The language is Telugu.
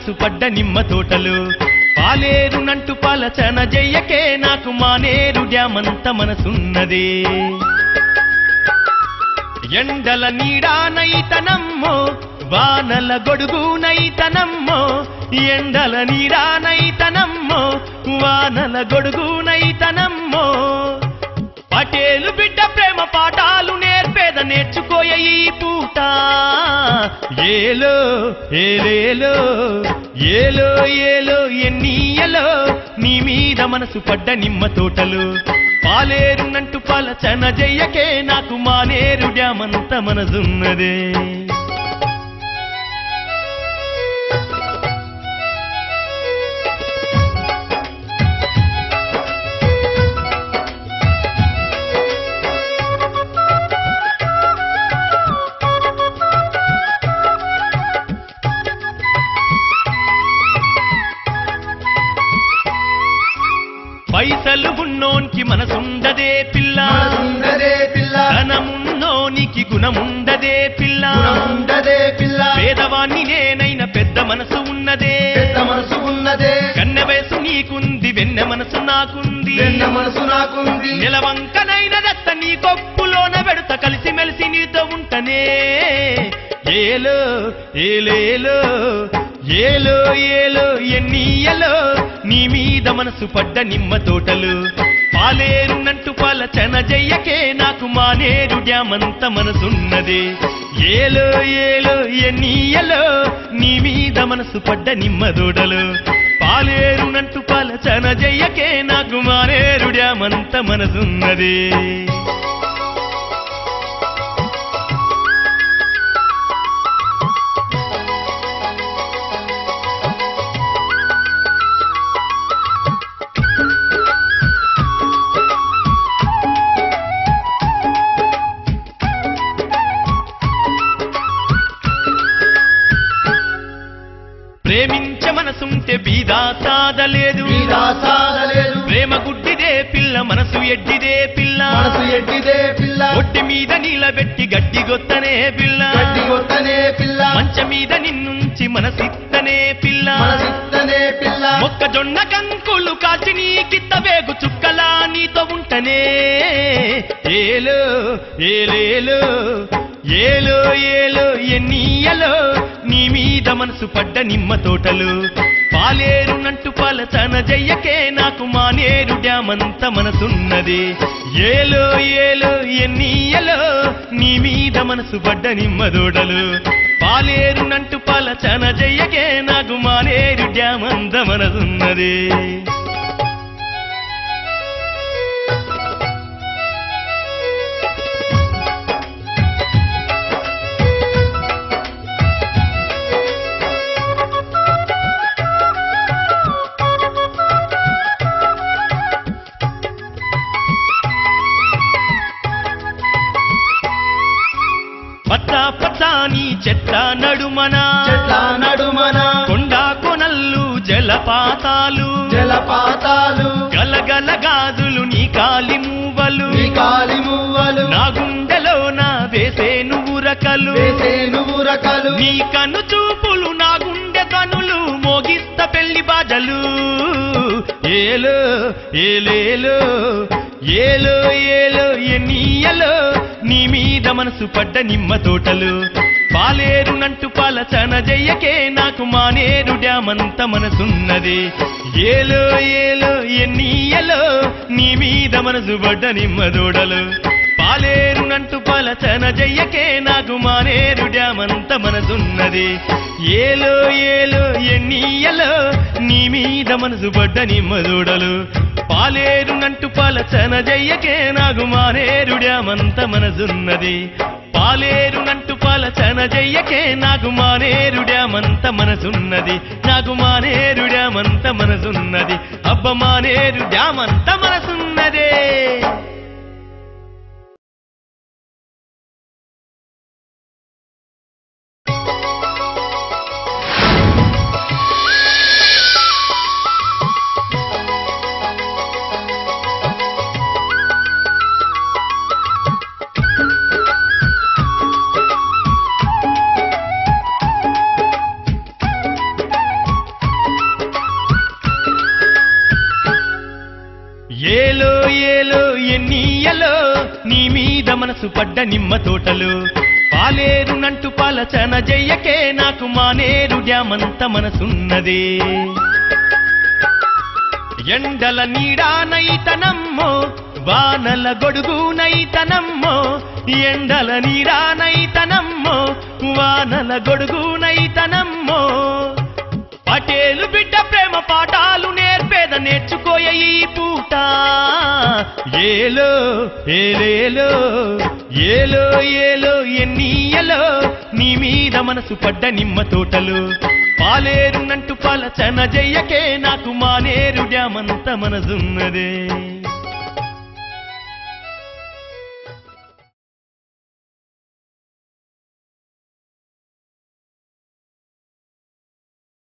మనసు పడ్డ నిమ్మ తోటలు పాలేరునంటూ పలచన జయ్యకే నాకు మానేరు డ్యామంత మనసున్నది ఎండల నీడానైతనమ్మో వానల గొడుగునైతనమ్మో ఎండల నీడానైతనమ్మో వానల గొడుగునైతనమ్మో పటేలు బిడ్డ ప్రేమ పాఠాలు నేర్పేద నేర్చుకోయ ఈ పూట ఏలో ఏలేలో ఏలో ఏలో ఎన్నీయలో నీ మీద మనసు పడ్డ నిమ్మ తోటలు పాలేరునంటూ పలచన జయ్యకే నాకు మానేరు డ్యామంత మనసున్నదే పైసలు ఉన్నోన్కి మనసుండదే పిల్ల మనసుండదే పిల్ల ధనమున్నోనికి గుణముండదే పిల్ల ఉండదే పిల్ల పేదవాణ్ణి నేనైన పెద్ద మనసు ఉన్నదే పెద్ద మనసు ఉన్నదే కన్నె వయసు నీకుంది వెన్నె మనసు నాకుంది వెన్న మనసు నాకుంది నిలవంకనైన దత్త నీ కొప్పులోన పెడత కలిసి మెలిసి నీతో ఉంటనే ఏలో ఏలేలో ఏలో ఏలో ఎన్నీయలో నీ మీద మనసు పడ్డ నిమ్మ తోటలు పాలేరునంటూ పలచన జయ్యకే నాకు మానేరు డ్యామంత మనసున్నది ఏలో ఏలో ఎన్నీయలో నీ మీద మనసు పడ్డ నిమ్మ దూడలు పాలేరునంటూ పలచన జయ్యకే నాకు మానేరు డ్యామంత మనసున్నది ప్రేమించ మనసుంటే బీదా సాదలేదు వీరా సాధలేదు ప్రేమ గుడ్డిదే పిల్ల మనసు ఎడ్డిదే పిల్ల మనసు ఎడ్డిదే పిల్ల ఒడ్డి మీద నీలబెట్టి గడ్డి గొత్తనే పిల్ల గడ్డి కొట్టనే పిల్ల మంచ మీద నిన్నుంచి మనసిత్తనే పిల్ల మనసిత్తనే పిల్ల మొక్కజొన్న కంకులు కాచి నీ కిత్త వేగు చుక్కలా నీతో ఉంటనే ఏలో ఏలేలో ఏలో ఏలో ఎన్నీయలో నీ మీద మనసు పడ్డ నిమ్మ తోటలు పాలేరునంటూ పలచన జయ్యకే నాకు మానేరు డ్యామంత మనసున్నది ఏలో ఏలో ఎన్నీయలో నీ మీద మనసు పడ్డ నిమ్మ దూడలు పాలేరునంటూ పలచన జయ్యకే నాకు మానేరు డ్యామంత మనసున్నది పచ్చ పచ్చాని చెట్ల నడుమన చెట్ల నడుమన కొండ కొనల్లు జలపాతాలు జలపాతాలు గలగల గాజులు నీ కాలి మూవలు నీ కాలి మువ్వలు నా గుండెలో నా వేసే నువ్వు రకలు వేసే నువ్వు రకాలు నీ కన్ను చూపులు నా గుండె కనులు మోగిస్త పెళ్లి బాజలు ఏలో ఏలేలో ఏలో ఏలో ఎన్నీయలో నీ మీద మనసు పడ్డ నిమ్మ తోటలు పాలేరునంటూ పలచన జయ్యకే నాకు మానేరు డ్యామంత మనసున్నది ఏలో ఏలో ఎన్నీయలో నీ మీద మనసు పడ్డ నిమ్మ దూడలు పాలేరునంటూ పలచన జయ్యకే నాకు మానేరు డ్యామంత మనసున్నది ఏలో ఏలో ఎన్నీయలో నీ మీద మనసు పడ్డ నిమ్మ దూడలు పాలేరునంటూ పలచన జయ్యకే నాకు మానేరు డ్యామంత మనసున్నది పాలేరునంటూ పలచన జయ్యకే నాకు మానేరు డ్యామంత మనసున్నది నాకు మానేరు డ్యామంత మనసున్నది అబ్బ మానేరు డ్యామంత మనసున్నదే ఏలో ఏలో ఎన్నీయలో నీ మీద మనసు పడ్డ నిమ్మ తోటలు పాలేరునంటూ పలచన జయ్యకే నాకు మానేరు డ్యామంత మనసున్నది ఎండల నీడానైతనమ్మో వానల గొడుగునైతనమ్మో ఎండల నీడానైతనమ్మో వానల గొడుగునైతనమ్మో పటేలు బిడ్డ ప్రేమ పాఠాలు నేర్పేద నేర్చుకోయ ఈ పూట ఏలో ఏలేలో ఏలో ఏలో ఎన్నీయలో నీ మీద మనసు పడ్డ నిమ్మ తోటలు పాలేరునంటూ పలచన జయ్యకే నాకు మానేరు డ్యామంత మనసున్నదే